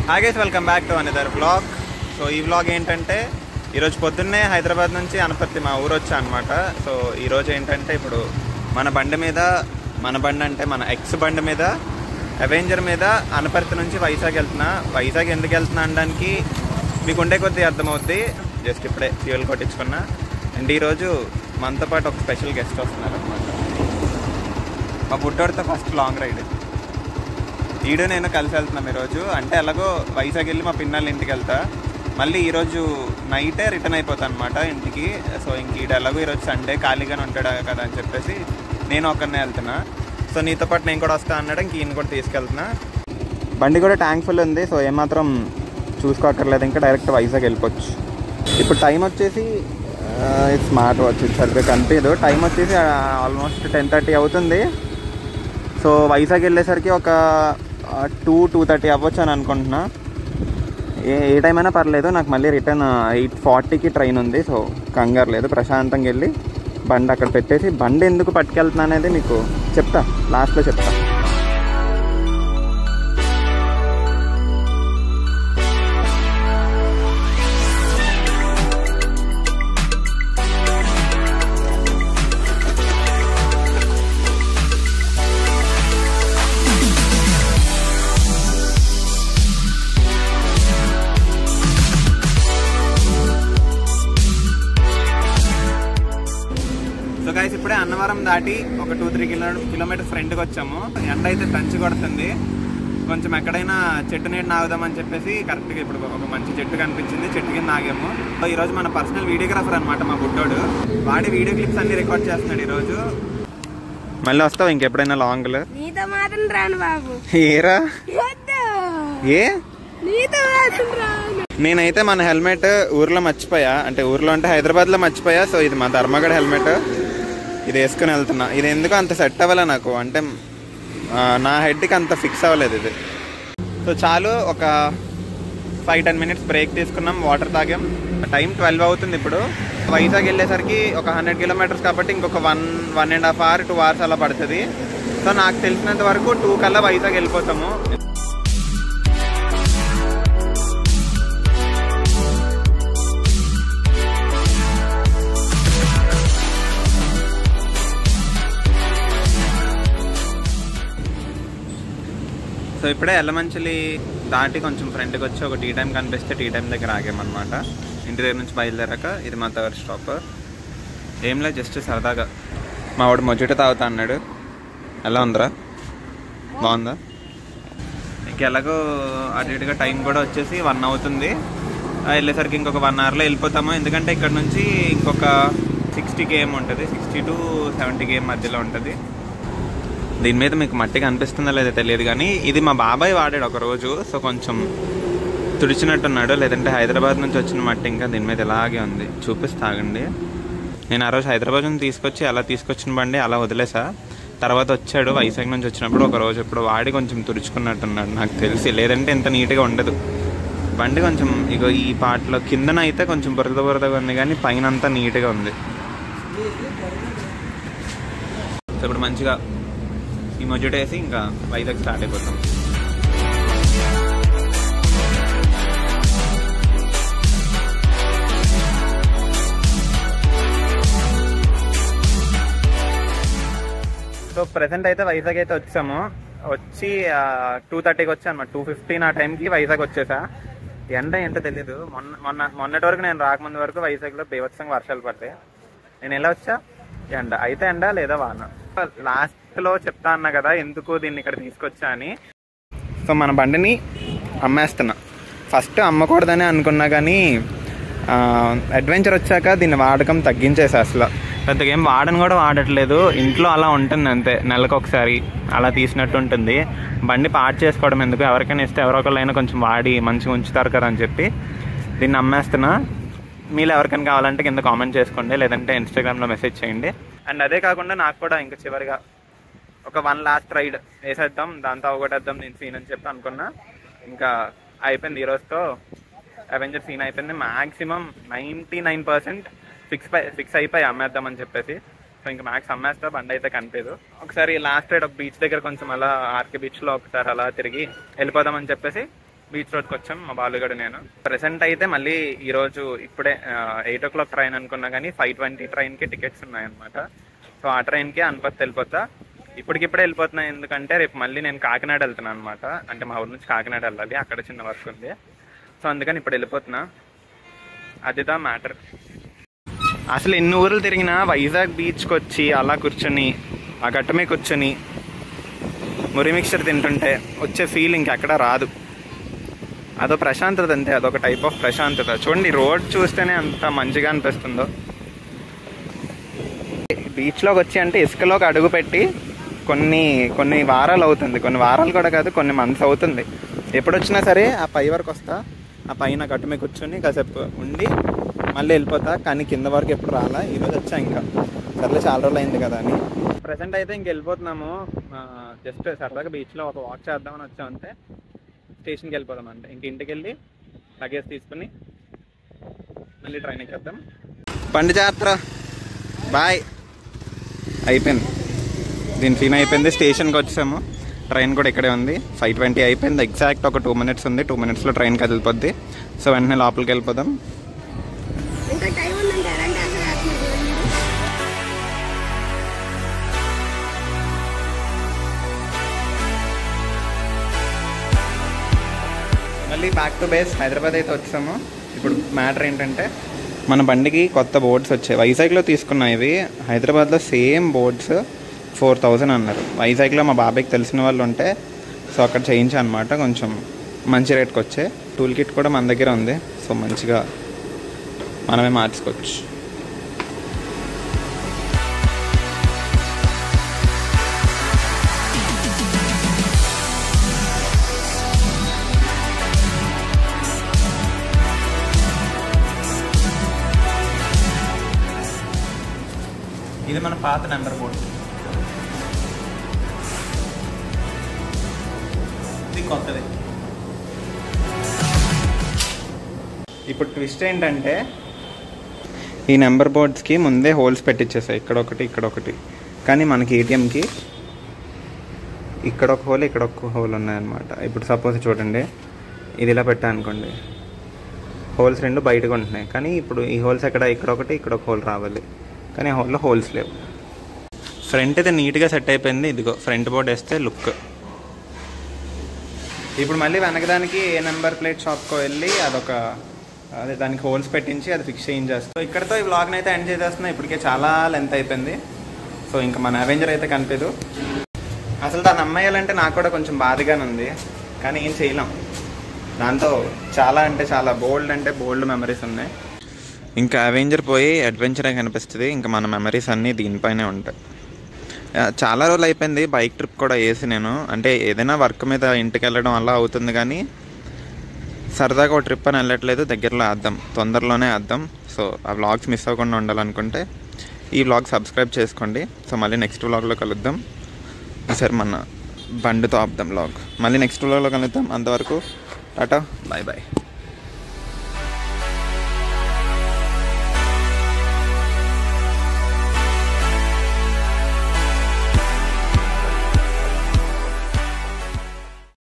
hi guys welcome back to another blog so ఈ vlog ఏంటంటే ఈరోజు పొద్దున్నే హైదరాబాద్ నుంచి అనపర్తి మా ఊరు వచ్చా అనమాట సో ఈరోజు ఏంటంటే ఇప్పుడు మన బండి మీద మన బండి అంటే మన ఎక్స్ బండి మీద అవెంజర్ మీద అనపర్తి నుంచి వైజాగ్ వెళ్తున్నా వైజాగ్ ఎందుకు వెళ్తున్నా అనడానికి మీకు ఉండే కొద్దీ అర్థమవుద్ది జస్ట్ ఇప్పుడే ఫ్యూయల్ కొట్టించుకున్నా అండ్ ఈరోజు మనతో పాటు ఒక స్పెషల్ గెస్ట్ వస్తున్నారు అనమాట మా బుడ్డోడితో ఫస్ట్ లాంగ్ రైడ్ ఈడు నేను కలిసి వెళ్తున్నాం ఈరోజు అంటే ఎలాగో వైజాగ్ వెళ్ళి మా పిన్నళ్ళ ఇంటికి వెళ్తా మళ్ళీ ఈరోజు నైటే రిటర్న్ అయిపోతాను అనమాట ఇంటికి సో ఇంక ఈడు ఎలాగో ఈరోజు సండే ఖాళీగానే ఉంటాడు కదా అని చెప్పేసి నేను ఒక్కనే వెళ్తున్నా సో నీతో పాటు నేను కూడా వస్తా అన్నాడు ఇంక ఈయన కూడా తీసుకెళ్తున్నా బండి కూడా ట్యాంక్ ఫుల్ ఉంది సో ఏమాత్రం చూసుకోక్కర్లేదు ఇంకా డైరెక్ట్ వైజాగ్ వెళ్ళిపోవచ్చు ఇప్పుడు టైం వచ్చేసి స్మార్ట్ వాచ్ సరిగ్గా కనిపించదు టైం వచ్చేసి ఆల్మోస్ట్ టెన్ థర్టీ అవుతుంది సో వైజాగ్ వెళ్ళేసరికి ఒక టూ టూ థర్టీ అవ్వచ్చు అని అనుకుంటున్నా ఏ ఏ టైం అయినా పర్లేదు నాకు మళ్ళీ రిటర్న్ ఎయిట్ ఫార్టీకి ట్రైన్ ఉంది సో కంగారు లేదు ప్రశాంతంగా వెళ్ళి బండి అక్కడ పెట్టేసి బండి ఎందుకు పట్టుకెళ్తున్నా అనేది మీకు చెప్తా లాస్ట్లో చెప్తా సో గైస్ ఇప్పుడే అన్నవరం దాటి ఒక టూ త్రీ కిలో కిలోమీటర్ ఫ్రంట్కి వచ్చాము ఎండ అయితే దంచి కొడుతుంది కొంచెం ఎక్కడైనా చెట్టు నీటి నాగుదామని చెప్పేసి కరెక్ట్గా ఇప్పుడు ఒక మంచి చెట్టు కనిపించింది చెట్టు కింద నాగాము సో ఈరోజు మన పర్సనల్ వీడియోగ్రాఫర్ అనమాట మా బుడ్డోడు వాడి వీడియో క్లిప్స్ అన్ని రికార్డ్ చేస్తున్నాడు ఈరోజు మళ్ళీ వస్తావు ఇంకెప్పుడైనా లాంగ్లో నీతో మాత్రం రాను బాబు ఏరా వద్దు ఏ నీతో మాత్రం రాను నేనైతే మన హెల్మెట్ ఊర్లో మర్చిపోయా అంటే ఊర్లో అంటే హైదరాబాద్లో మర్చిపోయా సో ఇది మా ధర్మగడ హెల్మెట్ ఇది వేసుకుని వెళ్తున్నా ఇది ఎందుకు అంత సెట్ అవ్వలే నాకు అంటే ఆ, నా హెడ్కి అంత ఫిక్స్ అవ్వలేదు ఇది సో చాలు ఒక ఫైవ్ టెన్ మినిట్స్ బ్రేక్ తీసుకున్నాం వాటర్ తాగాం టైం ట్వెల్వ్ అవుతుంది ఇప్పుడు వైజాగ్ వెళ్ళేసరికి ఒక హండ్రెడ్ కిలోమీటర్స్ కాబట్టి ఇంకొక one one and half hour two hours అలా పడుతుంది సో నాకు తెలిసినంత వరకు టూ కల్లా వైజాగ్ వెళ్ళిపోతాము సో ఇప్పుడే ఎల్లమంచిలి దాటి కొంచెం ఫ్రంట్కి వచ్చి ఒక టీ టైం కనిపిస్తే టీ టైం దగ్గర ఆగామన్నమాట ఇంటి దగ్గర నుంచి బయలుదేరాక ఇది మా థర్డ్ స్టాప్ ఏం లేదు జస్ట్ సరదాగా మా వాడు మొజ్జిట తాగుతా అన్నాడు ఎలా ఉందిరా బాగుందా ఇంకెలాగో అటు ఇటుగా టైం కూడా వచ్చేసి వన్ అవుతుంది ఆ, వెళ్ళేసరికి ఇంకొక వన్ అవర్లో వెళ్ళిపోతాము ఎందుకంటే ఇక్కడ నుంచి ఇంకొక సిక్స్టీ కేఎం ఉంటుంది సిక్స్టీ టు సెవెంటీ కేఎం మధ్యలో ఉంటుంది దీని మీద మీకు మట్టి కనిపిస్తుందో లేదో తెలియదు కానీ ఇది మా బాబాయ్ వాడాడు ఒక రోజు సో కొంచెం తుడిచినట్టున్నాడు లేదంటే హైదరాబాద్ నుంచి వచ్చిన మట్టి ఇంకా దీని మీద ఇలాగే ఉంది చూపిస్తాగండి నేను ఆ రోజు హైదరాబాద్ నుంచి తీసుకొచ్చి అలా తీసుకొచ్చిన బండి అలా వదిలేసా తర్వాత వచ్చాడు వైజాగ్ నుంచి వచ్చినప్పుడు ఒక రోజు ఇప్పుడు వాడి కొంచెం తుడుచుకున్నట్టున్నాడు నాకు తెలిసి లేదంటే ఇంత నీట్గా ఉండదు బండి కొంచెం ఇగో ఈ పాటలో కిందన అయితే కొంచెం బురద బురదగా ఉంది కానీ పైన అంతా నీట్గా ఉంది సో ఇప్పుడు మంచిగా ఈ మొజ్జుట వేసి ఇంకా వైజాగ్ స్టార్ట్ అయిపోతాం సో ప్రెసెంట్ అయితే వైజాగ్ అయితే వచ్చాము వచ్చి టూ థర్టీకి వచ్చా అనమాట టూ ఫిఫ్టీన్ ఆ టైంకి వైజాగ్ వచ్చేసా ఎండ ఏంటో తెలీదు మొన్న మొన్న మొన్నటి వరకు నేను రాకముందు వరకు వైజాగ్లో బీభత్సంగా వర్షాలు పడతాయి నేను ఎలా వచ్చా ఎండ అయితే ఎండ లేదా వాన లాస్ట్లో చెప్తా అన్నా కదా ఎందుకు దీన్ని ఇక్కడ తీసుకొచ్చా అని సో మన బండిని అమ్మేస్తున్నా ఫస్ట్ అమ్మకూడదని అనుకున్నా కానీ అడ్వెంచర్ వచ్చాక దీన్ని వాడకం తగ్గించేసా అసలు పెద్దగా ఏం వాడని కూడా వాడట్లేదు ఇంట్లో అలా ఉంటుంది అంతే నెలకు ఒకసారి అలా తీసినట్టు ఉంటుంది బండి పార్ట్ చేసుకోవడం ఎందుకు ఎవరికైనా ఇస్తే ఎవరో ఒకళ్ళైనా కొంచెం వాడి మంచిగా ఉంచుతారు కదా అని చెప్పి దీన్ని అమ్మేస్తున్నా మీలో ఎవరికైనా కావాలంటే కింద కామెంట్ చేసుకోండి లేదంటే ఇన్స్టాగ్రామ్లో మెసేజ్ చేయండి అండ్ అదే కాకుండా నాకు కూడా ఇంకా చివరిగా ఒక వన్ లాస్ట్ రైడ్ వేసేద్దాం దాంతో అవగొట్టేద్దాం నేను సీన్ అని చెప్పి అనుకున్నా ఇంకా అయిపోయింది ఈ రోజుతో అవెంజర్ సీన్ అయిపోయింది maximum ninety nine percent fix fix అయిపోయి అమ్మేద్దామని చెప్పేసి సో ఇంకా మ్యాక్స్ అమ్మేస్తా బండి అయితే కనిపించదు ఒకసారి లాస్ట్ రైడ్ ఒక బీచ్ దగ్గర కొంచెం అలా ఆర్కే బీచ్లో ఒకసారి అలా తిరిగి వెళ్ళిపోదామని చెప్పేసి బీచ్ రోడ్కి వచ్చాం మా బాలుగడు నేను ప్రెసెంట్ అయితే మళ్ళీ ఈ రోజు ఇప్పుడే ఎయిట్ ఓ క్లాక్ ట్రైన్ అనుకున్నా కానీ ఫైవ్ ట్వంటీ ట్రైన్కి టికెట్స్ ఉన్నాయన్నమాట సో ఆ ట్రైన్కి అనుపత్తి వెళ్ళిపోతా ఇప్పటికిప్పుడే వెళ్ళిపోతున్నా ఎందుకంటే రేపు మళ్ళీ నేను కాకినాడ వెళ్తున్నాను అనమాట అంటే మా ఊరు నుంచి కాకినాడ వెళ్ళాలి అక్కడ చిన్న వర్క్ ఉంది సో అందుకని ఇప్పుడు వెళ్ళిపోతున్నా అదిదా మ్యాటర్ అసలు ఎన్ని ఊర్లు తిరిగినా వైజాగ్ బీచ్కి వచ్చి అలా కూర్చొని ఆ గట్ట మీద కూర్చొని మురి మిక్చర్ తింటుంటే వచ్చే ఫీల్ ఇంకెక్కడ రాదు అదో ప్రశాంతత అంతే అదొక టైప్ ఆఫ్ ప్రశాంతత చూడండి రోడ్ చూస్తేనే అంత మంచిగా అనిపిస్తుందో బీచ్లోకి వచ్చి అంటే ఇసుకలోకి అడుగు పెట్టి కొన్ని కొన్ని వారాలు అవుతుంది కొన్ని వారాలు కూడా కాదు కొన్ని మంత్స్ అవుతుంది ఎప్పుడు వచ్చినా సరే ఆ పై వరకు వస్తా ఆ పైన గట్టు మీద కూర్చొని కాసేపు ఉండి మళ్ళీ వెళ్ళిపోతా కానీ కింద వరకు ఎప్పుడు రాలా ఈరోజు వచ్చా ఇంకా సర్లే చాలా రోజులు అయింది కదా అని ప్రజెంట్ అయితే ఇంక వెళ్ళిపోతున్నాము జస్ట్ సరదాగా బీచ్లో ఒక వాక్ చేద్దామని వచ్చామంటే స్టేషన్కి వెళ్ళిపోదాం అంటే ఇంక ఇంటికి వెళ్ళి లగేజ్ తీసుకుని మళ్ళీ ట్రైన్ ఎక్కేద్దాం బండి జాగ్రత్త బాయ్ అయిపోయింది దీని సీన్ అయిపోయింది స్టేషన్కి వచ్చాము ట్రైన్ కూడా ఇక్కడే ఉంది ఫైవ్ ట్వంటీ అయిపోయింది ఎగ్జాక్ట్ ఒక టూ మినిట్స్ ఉంది టూ మినిట్స్లో ట్రైన్ కదిలిపోద్ది సో వెంటనే లోపలికి వెళ్ళిపోదాం ఇంకా టైం ఉందంటే ఎలాంటి ఆశ వేస్తున్నారు మళ్ళీ బ్యాక్ టు బేస్ హైదరాబాద్ అయితే వచ్చాము ఇప్పుడు మ్యాటర్ ఏంటంటే మన బండికి కొత్త బోర్డ్స్ వచ్చాయి వైజాగ్లో తీసుకున్నాయి ఇవి హైదరాబాద్లో సేమ్ బోర్డ్స్ ఫోర్ థౌజండ్ అన్నారు వైజాగ్లో మా బాబాయ్కి తెలిసిన వాళ్ళు ఉంటే సో అక్కడ చేయించా అనమాట కొంచెం మంచి రేట్కి వచ్చాయి టూల్ కిట్ కూడా మన దగ్గర ఉంది సో మంచిగా మనమే మార్చుకోవచ్చు ఇది మన పాత నెంబర్ బోర్డు ఇది కొత్తది ఇప్పుడు ట్విస్ట్ ఏంటంటే ఈ నెంబర్ బోర్డ్స్కి ముందే హోల్స్ పెట్టించేసాయి ఇక్కడ ఒకటి ఇక్కడ ఒకటి కానీ మనకి ఏటీఎంకి ఇక్కడ ఒక హోల్ ఇక్కడ ఒక హోల్ ఉన్నాయన్నమాట ఇప్పుడు సపోజ్ చూడండి ఇది ఇలా పెట్టా అనుకోండి హోల్స్ రెండు బయటకు ఉంటున్నాయి కానీ ఇప్పుడు ఈ హోల్స్ ఎక్కడ ఇక్కడ ఒకటి ఇక్కడ ఒక హోల్ రావాలి కానీ ఆ హోల్లో హోల్స్ లేవు ఫ్రంట్ అయితే నీట్గా సెట్ అయిపోయింది ఇదిగో ఫ్రంట్ బోర్డ్ వేస్తే లుక్ ఇప్పుడు మళ్ళీ వెనకదానికి ఏ నెంబర్ ప్లేట్ షాప్కో వెళ్ళి అదొక అదే దానికి హోల్స్ పెట్టించి అది ఫిక్స్ చేయించేస్తాం సో ఇక్కడతో ఈ వ్లాగ్ని అయితే ఎండ్ చేసేస్తున్నా ఇప్పటికే చాలా లెంత్ అయిపోయింది సో ఇంకా మన అవెంజర్ అయితే కనిపించదు అసలు దాన్ని అమ్మాయాలంటే నాకు కూడా కొంచెం బాధగానే ఉంది కానీ ఏం చేయలేం దాంతో చాలా అంటే చాలా బోల్డ్ అంటే బోల్డ్ మెమరీస్ ఉన్నాయి ఇంకా అవెంజర్ పోయి అడ్వెంచరే కనిపిస్తుంది ఇంకా మన మెమరీస్ అన్నీ దీనిపైనే ఉంటాయి ఆ, చాలా రోజులు అయిపోయింది బైక్ ట్రిప్ కూడా వేసి నేను అంటే ఏదైనా వర్క్ మీద ఇంటికి వెళ్ళడం అలా అవుతుంది కానీ సరదాగా ఒక ట్రిప్ అని వెళ్ళట్లేదు దగ్గరలో వేద్దాం తొందరలోనే వేద్దాం సో ఆ వ్లాగ్స్ మిస్ అవ్వకుండా ఉండాలనుకుంటే ఈ వ్లాగ్ సబ్స్క్రైబ్ చేసుకోండి సో మళ్ళీ నెక్స్ట్ వ్లాగ్లో కలుద్దాం ఈసారి మన బండితో ఆపుదాం వ్లాగ్ మళ్ళీ నెక్స్ట్ వ్లాగ్లో కలుద్దాం అంతవరకు టాటా బాయ్ బాయ్